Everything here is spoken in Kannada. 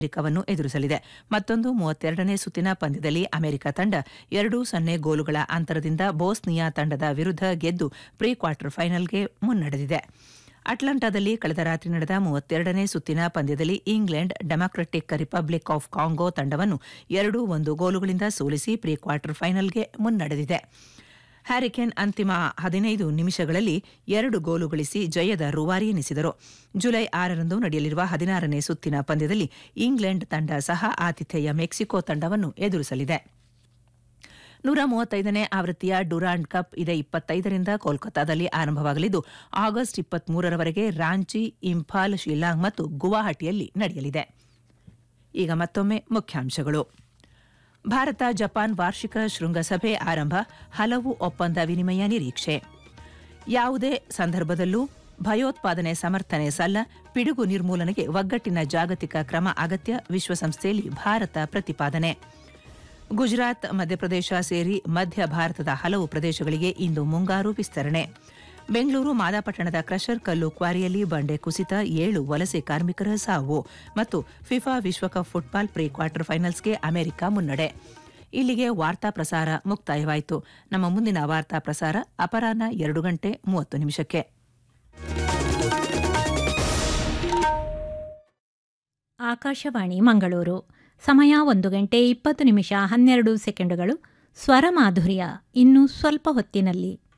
ಅಮೆರಿಕವನ್ನು ಎದುರಿಸಲಿದೆ ಮತ್ತೊಂದು ಮೂವತ್ತೆರಡನೇ ಸುತ್ತಿನ ಪಂದ್ಯದಲ್ಲಿ ಅಮೆರಿಕ ತಂಡ ಎರಡು ಸೊನ್ನೆ ಗೋಲುಗಳ ಅಂತರದಿಂದ ಬೋಸ್ನಿಯಾ ತಂಡದ ವಿರುದ್ಧ ಗೆದ್ದು ಪ್ರೀ ಕ್ವಾರ್ಟರ್ ಫೈನಲ್ಗೆ ಮುನ್ನಡೆದಿದೆ ಅಟ್ಲಾಂಟಾದಲ್ಲಿ ಕಳೆದ ರಾತ್ರಿ ನಡೆದ ಮೂವತ್ತೆರಡನೇ ಸುತ್ತಿನ ಪಂದ್ಯದಲ್ಲಿ England Democratic Republic of Congo ತಂಡವನ್ನು ಎರಡು ಒಂದು ಗೋಲುಗಳಿಂದ ಸೋಲಿಸಿ ಪ್ರೀ ಕ್ವಾರ್ಟರ್ ಫೈನಲ್ಗೆ ಮುನ್ನಡೆದಿದೆ ಹ್ಯಾರಿಕೇನ್ ಅಂತಿಮ ಹದಿನೈದು ನಿಮಿಷಗಳಲ್ಲಿ ಎರಡು ಗೋಲು ಗಳಿಸಿ ಜಯದ ರೂವಾರಿ ಎನಿಸಿದರು ಜುಲೈ ಆರರಂದು ನಡೆಯಲಿರುವ ಹದಿನಾರನೇ ಸುತ್ತಿನ ಪಂದ್ಯದಲ್ಲಿ ಇಂಗ್ಲೆಂಡ್ ತಂಡ ಸಹ ಆತಿಥೇಯ ಮೆಕ್ಸಿಕೋ ತಂಡವನ್ನು ಎದುರಿಸಲಿದೆ ನೂರ ಮೂವತ್ತೈದನೇ ಆವೃತ್ತಿಯ ಡುರಾಂಡ್ ಕಪ್ ಇದೇ ಇಪ್ಪತ್ತೈದರಿಂದ ಕೋಲ್ಕತ್ತಾದಲ್ಲಿ ಆರಂಭವಾಗಲಿದ್ದು ಆಗಸ್ಟ್ ಇಪ್ಪತ್ಮೂರರವರೆಗೆ ರಾಂಚಿ ಇಂಫಾಲ್ ಶಿಲ್ಲಾಂಗ್ ಮತ್ತು ಗುವಾಹಟಿಯಲ್ಲಿ ನಡೆಯಲಿದೆ ಈಗ ಮತ್ತೊಮ್ಮೆ ಮುಖ್ಯಾಂಶಗಳು ಭಾರತ ಜಪಾನ್ ವಾರ್ಷಿಕ ಶೃಂಗಸಭೆ ಆರಂಭ ಹಲವು ಒಪ್ಪಂದ ವಿನಿಮಯ ನಿರೀಕ್ಷೆ ಯಾವುದೇ ಸಂದರ್ಭದಲ್ಲೂ ಭಯೋತ್ಪಾದನೆ ಸಮರ್ಥನೆ ಸಲ್ಲ ಪಿಡುಗು ನಿರ್ಮೂಲನೆಗೆ ಒಗ್ಗಟ್ಟಿನ ಜಾಗತಿಕ ಕ್ರಮ ಅಗತ್ಯ ವಿಶ್ವಸಂಸ್ಥೆಯಲ್ಲಿ ಭಾರತ ಪ್ರತಿಪಾದನೆ ಗುಜರಾತ್ ಮಧ್ಯಪ್ರದೇಶ ಸೇರಿ ಮಧ್ಯ ಭಾರತದ ಹಲವು ಪ್ರದೇಶಗಳಿಗೆ ಇಂದು ಮುಂಗಾರು ವಿಸ್ತರಣೆ ಬೆಂಗಳೂರು ಮಾದಾಪಟ್ಟಣದ ಕ್ರಷರ್ ಕಲ್ಲು ಕ್ವಾರಿಯಲ್ಲಿ ಬಂಡೆ ಕುಸಿತ ಏಳು ವಲಸೆ ಕಾರ್ಮಿಕರ ಸಾವು ಮತ್ತು ಫಿಫಾ ವಿಶ್ವಕಪ್ ಫುಟ್ಬಾಲ್ ಪ್ರೀ ಕ್ವಾರ್ಟರ್ ಫೈನಲ್ಸ್ಗೆ ಅಮೆರಿಕ ಮುನ್ನಡೆ ಇಲ್ಲಿಗೆ ವಾರ್ತಾ ಪ್ರಸಾರ ಮುಕ್ತಾಯವಾಯಿತು ನಮ್ಮ ಮುಂದಿನ ವಾರ್ತಾ ಪ್ರಸಾರ ಅಪರಾಹ್ನ ಎರಡು ಗಂಟೆ ಮೂವತ್ತು ನಿಮಿಷಕ್ಕೆ ಆಕಾಶವಾಣಿ ಮಂಗಳೂರು ಸಮಯ ಒಂದು ಗಂಟೆ ಇಪ್ಪತ್ತು ನಿಮಿಷ ಹನ್ನೆರಡು ಸೆಕೆಂಡುಗಳು ಸ್ವರ ಮಾಧುರ್ಯ ಇನ್ನು ಸ್ವಲ್ಪ ಹೊತ್ತಿನಲ್ಲಿ